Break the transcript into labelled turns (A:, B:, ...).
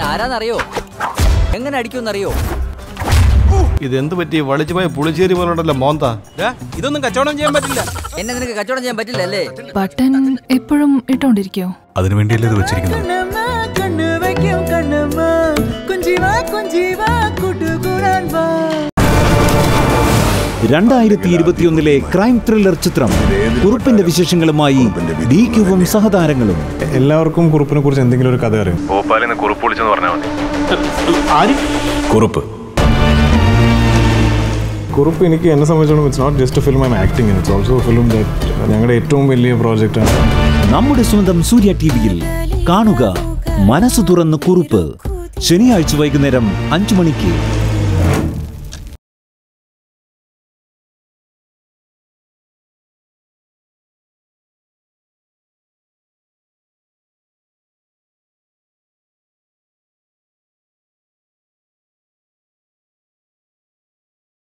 A: ആരാന്നറിയോ എങ്ങനെ അടിക്കുമെന്നറിയോ
B: ഇതെന്ത് പറ്റി വളിച്ചു പോയ പുളിശ്ശേരി പോലെ ഉണ്ടല്ലോ മോന്ത
C: ഇതൊന്നും കച്ചവടം ചെയ്യാൻ പറ്റില്ല
A: എന്നെ നിനക്ക് കച്ചവടം ചെയ്യാൻ പറ്റില്ല അല്ലേ
D: ബട്ടൺ എപ്പോഴും ഇട്ടോണ്ടിരിക്കോ
E: അതിനു വേണ്ടിയല്ലേ ഇത് വെച്ചിരിക്കുന്നത്
F: രണ്ടായിരത്തി ഇരുപത്തിയൊന്നിലെ ക്രൈം ത്രില്ലർ ചിത്രം കുറുപ്പിന്റെ വിശേഷങ്ങളുമായി ഡി ക്യൂവും സഹതാരങ്ങളും
G: എല്ലാവർക്കും കുറുപ്പിനെ കുറിച്ച് എന്തെങ്കിലും ഒരു കഥ അറിയും
E: ഭോപ്പാലിന്ന് കുറുപ്പ് വിളിച്ചെന്ന് പറഞ്ഞാൽ മതി കുറുപ്പ്
G: കുറുപ്പ് എനിക്ക് എന്നെ സംബന്ധിച്ചിടത്തോളം it's not just film I'm acting it's also film that ഞങ്ങളുടെ ഏറ്റവും വലിയ പ്രോജക്റ്റാണ്
F: നമ്മുടെ സ്വന്തം സൂര്യ ടി വിയിൽ കാണുക മനസ്സ് തുറന്ന് കുറുപ്പ് ശനിയാഴ്ച വൈകുന്നേരം അഞ്ചു മണിക്ക്